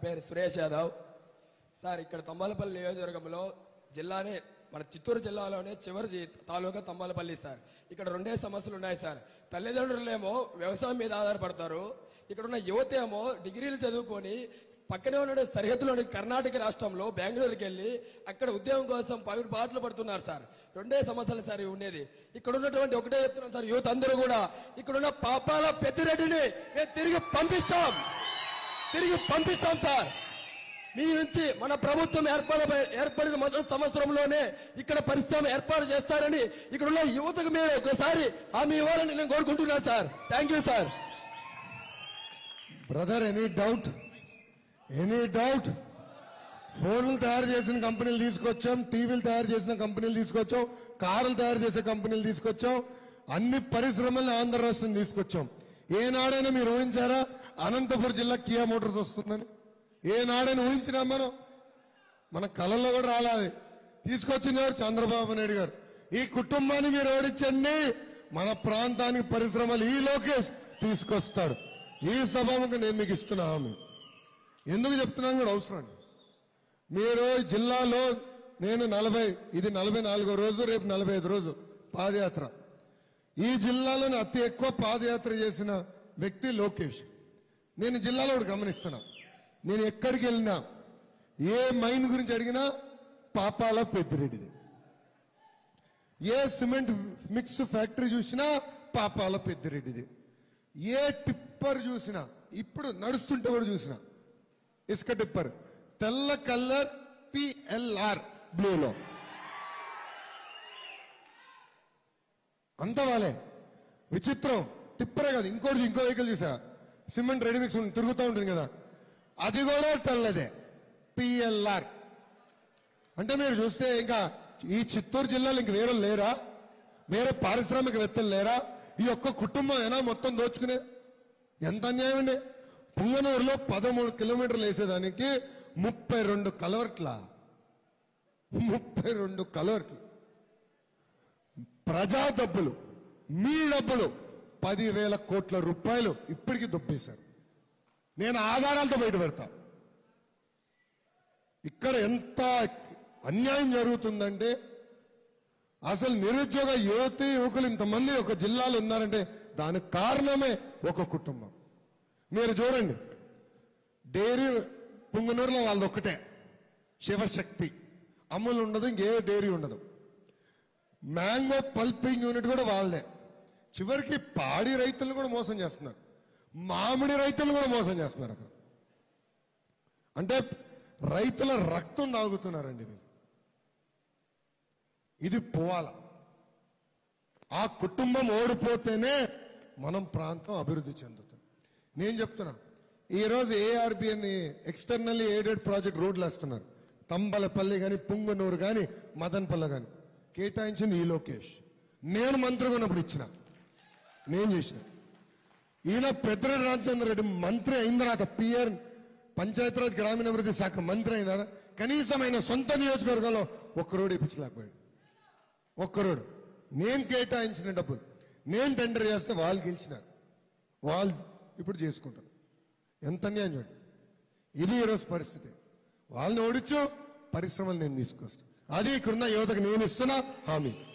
పేరు సురేష్ యాదవ్ సార్ ఇక్కడ తంబాలపల్లి నియోజకవర్గంలో జిల్లానే మన చిత్తూరు జిల్లాలోనే చివరి జి- తాలూకా తంబాలపల్లి సార్ ఇక్కడ రెండే సమస్యలు ఉన్నాయి సార్ తల్లిదండ్రులేమో వ్యవసాయం మీద ఆధారపడతారు ఇక్కడ ఉన్న యువత ఏమో డిగ్రీలు చదువుకొని పక్కనే ఉన్న సరిహద్దులోని కర్ణాటక రాష్ట్రంలో బెంగళూరుకి వెళ్ళి అక్కడ ఉద్యోగం కోసం పలు పాటలు పడుతున్నారు సార్ రెండే సమస్యలు సార్ ఇవి ఉండేది ఇక్కడ ఉన్నటువంటి ఒకటే చెప్తున్నాం సార్ యువత అందరూ కూడా ఇక్కడున్న పాపాల పెద్దిరెడ్డిని మేము తిరిగి పంపిస్తాం తిరిగి పంపిస్తాం సార్ మీ నుంచి మన ప్రభుత్వం ఏర్పడ ఏర్పడిన మొదటి సంవత్సరంలోనే ఇక్కడ పరిశ్రమ ఏర్పాటు చేస్తారని ఇక్కడ ఉన్న యువతకు మీరు ఒకసారి హామీ ఇవ్వాలని నేను కోరుకుంటున్నాను sir thank you sir brother any doubt any doubt ఫోన్లు తయారు చేసిన కంపెనీలు తీసుకొచ్చాం టీవీలు తయారు చేసిన కంపెనీలు తీసుకొచ్చాం కార్లు తయారు చేసే కంపెనీలు తీసుకొచ్చాం అన్ని పరిశ్రమల్ని ఆంధ్ర రాష్ట్రం తీసుకొచ్చాం ఏనాడైనా మీరు ఊహించారా అనంతపురం జిల్లా కియా మోటార్స్ వస్తుందని ఏనాడైనా ఊహించినా మనం మన కళల్లో కూడా రాలేదు తీసుకొచ్చింది ఎవరు చంద్రబాబు నాయుడు గారు ఈ కుటుంబాన్ని మీరు ఓడించండి మన ప్రాంతానికి పరిశ్రమలు ఈ లోకేష్ తీసుకొస్తాడు ఈ సభకు నేను మీకు ఇస్తున్న హామీ ఎందుకు చెప్తున్నాను కూడా అవసరం అండి. మీరు ఈ జిల్లాలో నేను నలభై ఇది నలభై నాలుగో రోజు రేపు నలభై ఐదు రోజు పాదయాత్ర ఈ జిల్లాలోని అతి ఎక్కువ పాదయాత్ర చేసిన వ్యక్తి లోకేష్ నేను ఈ జిల్లాలో ఒకటి గమనిస్తున్నా నేను ఎక్కడికి వెళ్ళినా ఏ మైన్ గురించి అడిగినా పాపాల పెద్దిరెడ్డిది ఏ సిమెంట్ మిక్స్ ఫ్యాక్టరీ చూసినా పాపాల పెద్దిరెడ్డిది ఏ టిప్పర్ చూసినా ఇప్పుడు నడుస్తుంటే కూడా చూసినా ఇసుక టిప్పర్ తెల్ల కలర్ పిఎల్ఆర్ బ్లూలో అంత వాళ్ళే విచిత్రం టిప్పరే కాదు ఇంకోటి ఇంకో వెహికల్ చూసా సిమెంట్ రెడీమిక్స్ ఉంది, తిరుగుతూ ఉంటుంది కదా అది కూడా తెల్లదే పిఎల్ఆర్ అంటే మీరు చూస్తే ఇంకా ఈ చిత్తూరు జిల్లాలో ఇంక వేరే లేరా వేరే పారిశ్రామికవేత్తలు లేరా ఈ ఒక్క కుటుంబం ఏనా మొత్తం దోచుకునే ఎంత అన్యాయం అండి పుంగనూరులో పదమూడు కిలోమీటర్లు వేసేదానికి ముప్పై రెండు కలవర్ట్ల ముప్పై రెండు కలవర్ట్లు ప్రజా డబ్బులు మీ డబ్బులు పదివేల కోట్ల రూపాయలు ఇప్పటికీ దొబ్బేశారు నేను ఆధారాలతో బయట పెడతా ఇక్కడ ఎంత అన్యాయం జరుగుతుందంటే అసలు నిరుద్యోగ యువతి యువకులు ఇంతమంది ఒక జిల్లాలో ఉన్నారంటే దానికి కారణమే ఒక కుటుంబం మీరు చూడండి డైరీ పుంగనూరులో వాళ్ళది ఒక్కటే శివశక్తి అమ్ములు ఉండదు ఇంకే డైరీ ఉండదు మ్యాంగో పల్పింగ్ యూనిట్ కూడా వాళ్ళదే చివరికి పాడి రైతులు కూడా మోసం చేస్తున్నారు మామిడి రైతులు కూడా మోసం చేస్తున్నారు అక్కడ అంటే రైతుల రక్తం తాగుతున్నారండి వీళ్ళు ఇది పోవాల ఆ కుటుంబం ఓడిపోతేనే మనం ప్రాంతం అభివృద్ధి చెందుతుంది నేను చెప్తున్నా ఈరోజు ఏఆర్బిఎన్ ఎక్స్టర్నల్లీ ఎయిడెడ్ ప్రాజెక్ట్ రోడ్లు వేస్తున్నారు తంబలపల్లి కానీ పుంగనూరు కానీ మదన్పల్లి కానీ కేటాయించింది ఈ లోకేష్ నేను మంత్రిగా ఉన్నప్పుడు ఇచ్చిన నేను చేసిన ఈయన పెద్దరెడ్డి రామచంద్ర రెడ్డి మంత్రి అయిన తర్వాత పిఆర్ పంచాయతీరాజ్ గ్రామీణాభివృద్ధి శాఖ మంత్రి అయిన తర్వాత కనీసం ఆయన సొంత నియోజకవర్గంలో ఒక్క రోడ్డు ఇప్పించలేకపోయాడు ఒక్క రోడ్డు నేను కేటాయించిన డబ్బులు నేను టెండర్ చేస్తే వాళ్ళు గెలిచినారు వాళ్ళు ఇప్పుడు చేసుకుంటారు ఎంత అన్యాయం చూడండి ఇది ఈరోజు పరిస్థితి వాళ్ళని ఓడించు పరిశ్రమలు నేను తీసుకొస్తాను అది ఇక్కడున్న యువతకు నేను ఇస్తున్నా హామీ